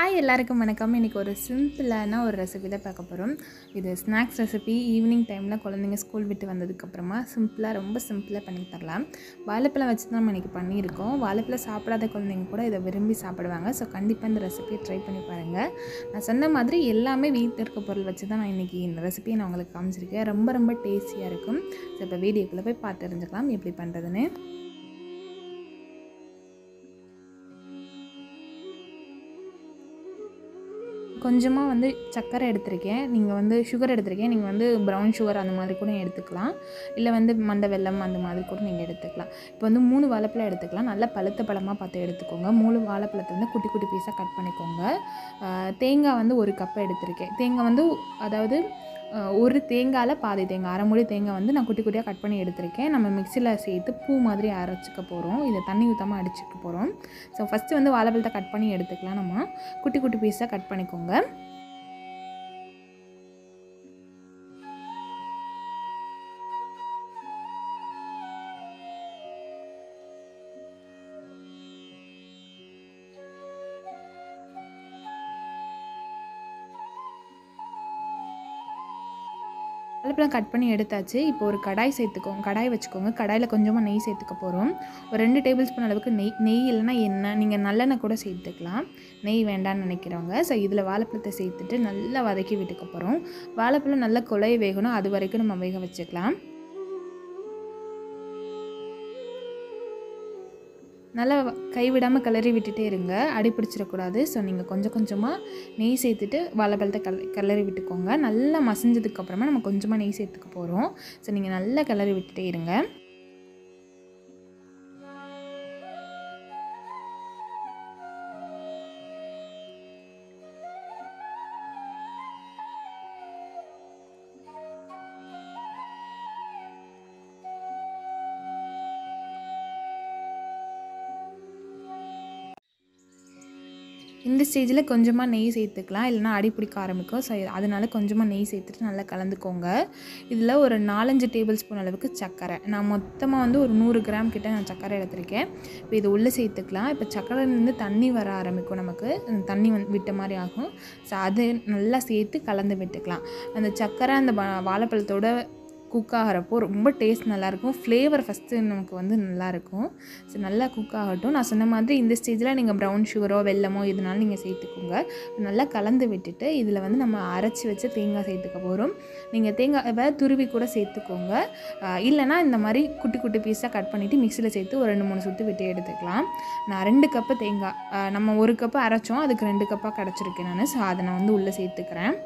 hi எல்லாருக்கும் வணக்கம் இன்றைக்கி ஒரு சிம்பிளான ஒரு ரெசிபி தான் பார்க்க போகிறோம் இது ஸ்நாக்ஸ் ரெசிபி ஈவினிங் டைமில் குழந்தைங்க ஸ்கூல் விட்டு வந்ததுக்கப்புறமா சிம்பிளாக ரொம்ப சிம்பிளாக பண்ணி தரலாம் வாழைப்பழம் வச்சு தான் நம்ம இன்றைக்கி பண்ணியிருக்கோம் வாழைப்பழம் சாப்பிடாத குழந்தைங்க கூட இதை விரும்பி சாப்பிடுவாங்க ஸோ கண்டிப்பாக இந்த ரெசிபியை ட்ரை பண்ணி பாருங்கள் நான் சொன்ன மாதிரி எல்லாமே வீட்டில் இருக்க பொருள் வச்சு தான் நான் இன்றைக்கி இந்த ரெசிபியை நான் உங்களுக்கு காமிச்சிருக்கேன் ரொம்ப ரொம்ப டேஸ்டியாக இருக்கும் ஸோ இப்போ வீடியோக்குள்ளே போய் பார்த்து தெரிஞ்சுக்கலாம் எப்படி பண்ணுறதுன்னு கொஞ்சமாக வந்து சர்க்கரை எடுத்திருக்கேன் நீங்கள் வந்து சுகர் எடுத்திருக்கேன் நீங்கள் வந்து ப்ரௌன் சுகர் அந்த மாதிரி கூட எடுத்துக்கலாம் இல்லை வந்து மண்டை வெல்லம் அந்த மாதிரி கூட நீங்கள் எடுத்துக்கலாம் இப்போ வந்து மூணு வாழைப்பழம் எடுத்துக்கலாம் நல்லா பழுத்த பழமாக பார்த்து எடுத்துக்கோங்க மூணு வாழைப்பழத்தை வந்து குட்டி குட்டி பீஸாக கட் பண்ணிக்கோங்க தேங்காய் வந்து ஒரு கப் எடுத்திருக்கேன் தேங்காய் வந்து அதாவது ஒரு தேங்காயில் பாதி தேங்காய் அரை மூடி தேங்காய் வந்து நான் குட்டி குட்டியாக கட் பண்ணி எடுத்திருக்கேன் நம்ம மிக்சியில் சேர்த்து பூ மாதிரி அரைச்சிக்க போகிறோம் இதை தண்ணி ஊற்றாமல் அடிச்சுக்க போகிறோம் ஸோ ஃபஸ்ட்டு வந்து வாழைப்பழத்தை கட் பண்ணி எடுத்துக்கலாம் நம்ம குட்டி குட்டி பீஸாக கட் பண்ணிக்கோங்க வாழைப்பழம் கட் பண்ணி எடுத்தாச்சு இப்போ ஒரு கடாய் சேர்த்துக்கோங்க கடாய் வச்சுக்கோங்க கடாயில் கொஞ்சமாக நெய் சேர்த்துக்க போகிறோம் ஒரு ரெண்டு டேபிள் ஸ்பூன் அளவுக்கு நெய் நெய் இல்லைனா எண்ணெய் நீங்கள் நல்லெண்ணெய் கூட சேர்த்துக்கலாம் நெய் வேண்டாம்னு நினைக்கிறவங்க ஸோ இதில் வாழைப்பழத்தை சேர்த்துட்டு நல்லா வதக்கி விட்டுக்க போகிறோம் வாழைப்பழம் நல்லா குழைய வேகணும் அது வரைக்கும் நம்ம வேக வச்சுக்கலாம் நல்லா கைவிடாமல் கிளறி விட்டுட்டே இருங்க அடி பிடிச்சிடக்கூடாது ஸோ நீங்கள் கொஞ்சம் கொஞ்சமாக நெய் சேர்த்துட்டு வாழைப்பழத்தை கல கிளறி விட்டுக்கோங்க நல்லா மசிஞ்சதுக்கப்புறமா நம்ம கொஞ்சமாக நெய் சேர்த்துக்க போகிறோம் ஸோ நீங்கள் நல்லா கிளறி விட்டுட்டே இருங்க இந்த ஸ்டேஜில் கொஞ்சமாக நெய் சேர்த்துக்கலாம் இல்லைனா அடி பிடிக்க ஆரம்பிக்கும் ஸோ அதனால கொஞ்சமாக நெய் சேர்த்துட்டு நல்லா கலந்துக்கோங்க இதில் ஒரு நாலஞ்சு டேபிள் ஸ்பூன் அளவுக்கு சர்க்கரை நான் மொத்தமாக வந்து ஒரு நூறு கிராம் கிட்ட நான் சர்க்கரை எடுத்திருக்கேன் இப்போ இது உள்ளே சேர்த்துக்கலாம் இப்போ சர்க்கரைலேருந்து தண்ணி வர ஆரம்பிக்கும் நமக்கு தண்ணி வந்து விட்ட மாதிரி ஆகும் ஸோ அது நல்லா சேர்த்து கலந்து விட்டுக்கலாம் அந்த சர்க்கரை அந்த வாழைப்பழத்தோட குக் ஆகிறப்போ ரொம்ப டேஸ்ட் நல்லாயிருக்கும் ஃப்ளேவர் ஃபஸ்ட்டு நமக்கு வந்து நல்லாயிருக்கும் ஸோ நல்லா குக் ஆகட்டும் நான் சொன்ன மாதிரி இந்த ஸ்டேஜில் நீங்கள் ப்ரௌன் சுகரோ வெல்லமோ எதுனாலும் நீங்கள் சேர்த்துக்கோங்க நல்லா கலந்து விட்டுட்டு இதில் வந்து நம்ம அரைச்சி வச்சு தேங்காய் சேர்த்துக்க போகிறோம் நீங்கள் தேங்காய் துருவி கூட சேர்த்துக்கோங்க இல்லைனா இந்த மாதிரி குட்டி குட்டி பீஸாக கட் பண்ணிவிட்டு மிக்சியில் சேர்த்து ஒரு ரெண்டு மூணு சுற்று விட்டு எடுத்துக்கலாம் நான் ரெண்டு கப்பு தேங்காய் நம்ம ஒரு கப்பு அரைச்சோம் அதுக்கு ரெண்டு கப்பாக கிடச்சிருக்கேன் நான் ஸோ அதை நான் வந்து உள்ளே சேர்த்துக்கிறேன்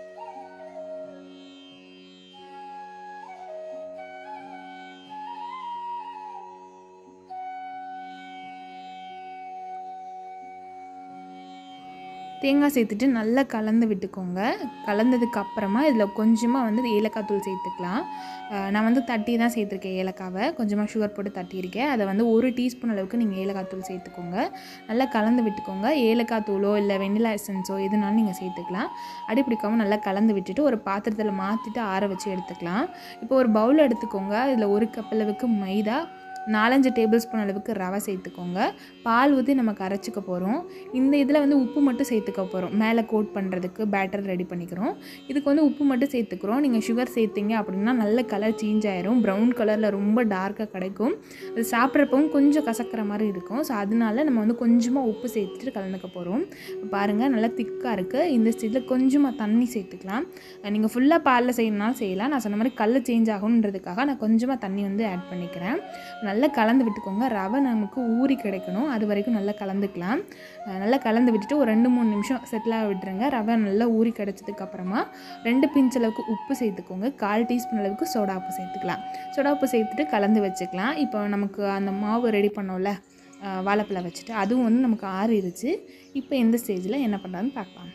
தேங்காய் சேர்த்துட்டு நல்லா கலந்து விட்டுக்கோங்க கலந்ததுக்கு அப்புறமா இதில் கொஞ்சமாக வந்து ஏலக்காய் தூள் சேர்த்துக்கலாம் நான் வந்து தட்டி தான் சேர்த்துருக்கேன் ஏலக்காவை கொஞ்சமாக சுகர் போட்டு தட்டியிருக்கேன் அதை வந்து ஒரு டீஸ்பூன் அளவுக்கு நீங்கள் ஏலக்காய் தூள் சேர்த்துக்கோங்க நல்லா கலந்து விட்டுக்கோங்க ஏலக்காய் தூளோ இல்லை வெண்ணிலா எசன்ஸோ எதுனாலும் நீங்கள் சேர்த்துக்கலாம் அடி பிடிக்காமல் நல்லா கலந்து விட்டுட்டு ஒரு பாத்திரத்தில் மாற்றிட்டு ஆற வச்சு எடுத்துக்கலாம் இப்போ ஒரு பவுல் எடுத்துக்கோங்க இதில் ஒரு கப் அளவுக்கு மைதா நாலஞ்சு டேபிள் ஸ்பூன் அளவுக்கு ரவை சேர்த்துக்கோங்க பால் ஊற்றி நம்ம கரைச்சிக்க போகிறோம் இந்த இதில் வந்து உப்பு மட்டும் சேர்த்துக்க போகிறோம் மேலே கோட் பண்ணுறதுக்கு பேட்டர் ரெடி பண்ணிக்கிறோம் இதுக்கு வந்து உப்பு மட்டும் சேர்த்துக்கிறோம் நீங்கள் சுகர் சேர்த்திங்க அப்படின்னா நல்ல கலர் சேஞ்ச் ஆயிரும் ப்ரௌன் கலரில் ரொம்ப டார்க்காக கிடைக்கும் அது சாப்பிட்றப்பவும் கொஞ்சம் கசக்கிற மாதிரி இருக்கும் ஸோ அதனால நம்ம வந்து கொஞ்சமாக உப்பு சேர்த்துட்டு கலந்துக்க போகிறோம் பாருங்கள் நல்லா திக்காக இருக்குது இந்த ஸ்டேஜில் கொஞ்சமாக தண்ணி சேர்த்துக்கலாம் நீங்கள் ஃபுல்லாக பாலில் செய்யணுனாலும் செய்யலாம் நான் சொன்ன மாதிரி கலர் சேஞ்ச் ஆகணுன்றதுக்காக நான் கொஞ்சமாக தண்ணி வந்து ஆட் பண்ணிக்கிறேன் நல்லா கலந்து விட்டுக்கோங்க ரவை நமக்கு ஊறி கிடைக்கணும் அது வரைக்கும் நல்லா கலந்துக்கலாம் நல்லா கலந்து விட்டுட்டு ஒரு ரெண்டு மூணு நிமிஷம் செட்டிலாக விட்டுருங்க ரவை நல்லா ஊறி கிடச்சதுக்கப்புறமா ரெண்டு பிஞ்ச் அளவுக்கு உப்பு சேர்த்துக்கோங்க கால் டீஸ்பூன் அளவுக்கு சோடா உப்பு சேர்த்துக்கலாம் சோடா உப்பு சேர்த்துட்டு கலந்து வச்சுக்கலாம் இப்போ நமக்கு அந்த மாவு ரெடி பண்ணோம்ல வாழைப்பழம் வச்சுட்டு அதுவும் வந்து நமக்கு ஆறிடுச்சு இப்போ எந்த ஸ்டேஜில் என்ன பண்ணுறான்னு பார்க்கலாம்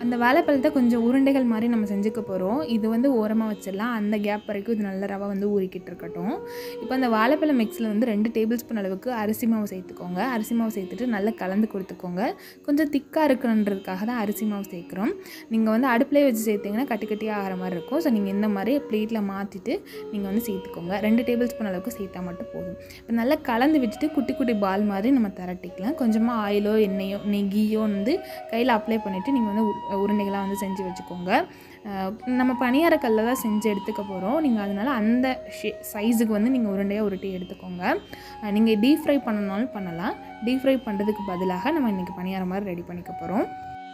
அந்த வாழைப்பழத்தை கொஞ்சம் உருண்டைகள் மாதிரி நம்ம செஞ்சுக்க போகிறோம் இது வந்து ஓரமாக வச்சிடலாம் அந்த கேப் வரைக்கும் இது நல்ல ரவை வந்து ஊறிக்கிட்டு இருக்கட்டும் இப்போ அந்த வாழைப்பழ மிக்ஸில் வந்து ரெண்டு டேபிள் ஸ்பூன் அளவுக்கு அரிசி மாவு சேர்த்துக்கோங்க அரிசி மாவு சேர்த்துட்டு நல்லா கலந்து கொடுத்துக்கோங்க கொஞ்சம் திக்காக இருக்கணுன்றதுக்காக தான் அரிசி மாவு சேர்க்குறோம் நீங்கள் வந்து அடுப்புலேயே வச்சு சேர்த்திங்கன்னா கட்டி கட்டியாக ஆகிற மாதிரி இருக்கும் ஸோ நீங்கள் இந்த மாதிரி பிளேட்டில் மாற்றிட்டு நீங்கள் வந்து சேர்த்துக்கோங்க ரெண்டு டேபிள் ஸ்பூன் அளவுக்கு சேர்த்தா மட்டும் போதும் இப்போ நல்லா கலந்து விட்டுட்டு குட்டி குட்டி பால் மாதிரி நம்ம திரட்டிக்கலாம் கொஞ்சமாக ஆயிலோ எண்ணெயோ நெய்யோ வந்து கையில் அப்ளை பண்ணிவிட்டு நீங்கள் வந்து உ- உருண்டைகளாக வந்து செஞ்சு வச்சுக்கோங்க அஹ் நம்ம பணியாரக்கல்ல தான் செஞ்சு எடுத்துக்க போகிறோம் நீங்கள் அதனால் அந்த ஷே சைஸுக்கு வந்து நீங்கள் உருண்டையாக உருட்டி எடுத்துக்கோங்க நீங்கள் டீப் ஃப்ரை பண்ணனாலும் பண்ணலாம் டீப் ஃப்ரை பண்ணுறதுக்கு பதிலாக நம்ம இன்றைக்கி பணியாரம் மாதிரி ரெடி பண்ணிக்க போகிறோம்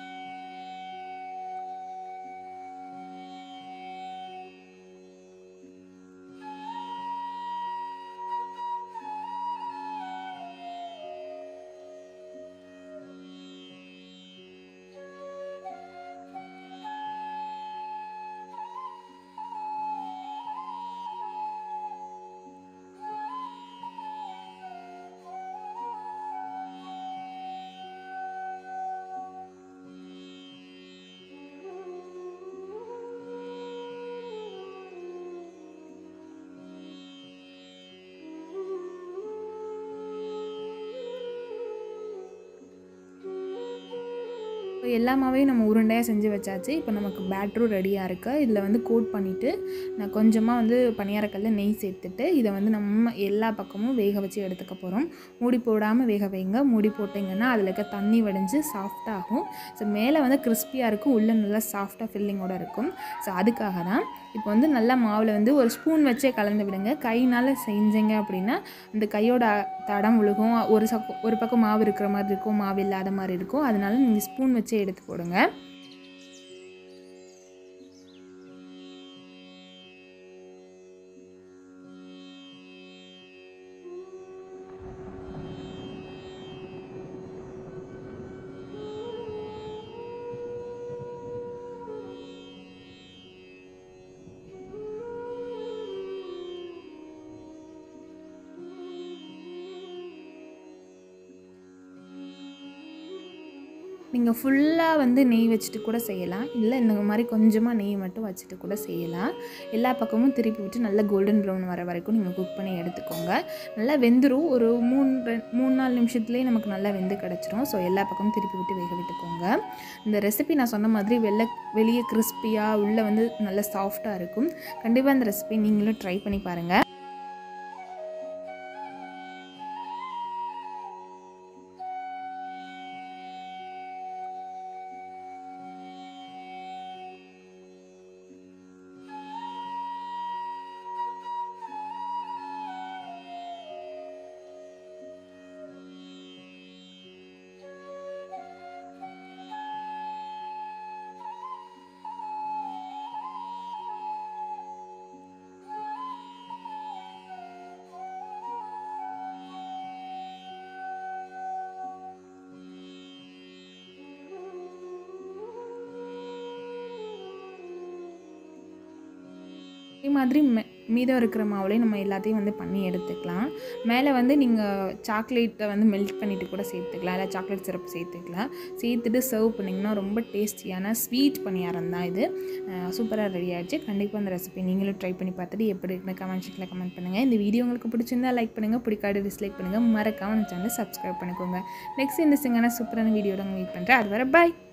இப்போ எல்லா மாவையும் நம்ம உருண்டையாக செஞ்சு வச்சாச்சு இப்போ நமக்கு பேட்டரும் ரெடியாக இருக்குது இதில் வந்து கோட் பண்ணிவிட்டு நான் கொஞ்சமாக வந்து பணியாரக்கல்ல நெய் சேர்த்துட்டு இதை வந்து நம்ம எல்லா பக்கமும் வேக வச்சு எடுத்துக்க போகிறோம் மூடி போடாமல் வேக வைங்க மூடி போட்டிங்கன்னா அதில் இருக்க தண்ணி வடிஞ்சு சாஃப்டாகும் ஸோ மேலே வந்து கிறிஸ்பியாக இருக்கும் உள்ளே நல்லா சாஃப்டாக ஃபில்லிங்கோட இருக்கும் ஸோ அதுக்காக தான் இப்போ வந்து நல்லா மாவில் வந்து ஒரு ஸ்பூன் வச்சே கலந்து விடுங்க கையினால் செஞ்சீங்க அப்படின்னா இந்த கையோட தடம் விழுகும் ஒரு சக்கம் ஒரு பக்கம் மாவு இருக்கிற மாதிரி இருக்கும் மாவு இல்லாத மாதிரி இருக்கும் அதனால நீங்கள் ஸ்பூன் வச்சே எடுத்து போடுங்க நீங்கள் ஃபுல்லாக வந்து நெய் வச்சுட்டு கூட செய்யலாம் இல்லை இந்த மாதிரி கொஞ்சமாக நெய் மட்டும் வச்சுட்டு கூட செய்யலாம் எல்லா பக்கமும் திருப்பி விட்டு நல்லா கோல்டன் ப்ரௌன் வர வரைக்கும் நீங்கள் குக் பண்ணி எடுத்துக்கோங்க நல்லா வெந்துடும் ஒரு மூணு ரெ- மூணு நாலு நிமிஷத்துலேயே நமக்கு நல்லா வெந்து கிடச்சிரும் ஸோ எல்லா பக்கமும் திருப்பி விட்டு வேக விட்டுக்கோங்க இந்த ரெசிபி நான் சொன்ன மாதிரி வெளில வெளியே கிறிஸ்பியாக உள்ளே வந்து நல்லா சாஃப்டாக இருக்கும் கண்டிப்பாக இந்த ரெசிபி நீங்களும் ட்ரை பண்ணி பாருங்கள் இதே மாதிரி மெ- மீதம் இருக்கிற மாவுலேயும் நம்ம எல்லாத்தையும் வந்து பண்ணி எடுத்துக்கலாம் மேலே வந்து நீங்கள் சாக்லேட்டை வந்து மெல்ட் பண்ணிவிட்டு கூட சேர்த்துக்கலாம் இல்லை சாக்லேட் சிரப் சேர்த்துக்கலாம் சேர்த்துட்டு சர்வ் பண்ணிங்கன்னா ரொம்ப டேஸ்டியான ஸ்வீட் பணியாரம் தான் இது சூப்பராக ரெடி ஆயிடுச்சு கண்டிப்பாக அந்த ரெசிபி நீங்களும் ட்ரை பண்ணி பார்த்துட்டு எப்படி இருக்குன்னு கமெண்ட் செக்ஷனில் கமெண்ட் பண்ணுங்கள் இந்த வீடியோ உங்களுக்கு பிடிச்சிருந்தா லைக் பண்ணுங்கள் பிடிக்காது டிஸ்லைக் பண்ணுங்கள் மறக்காம சேனல் சப்ஸ்கிரைப் பண்ணிக்கோங்க நெக்ஸ்ட் இந்த சிங்கான சூப்பரான வீடியோட மீட் பண்ணுறேன் அது வரை பாய்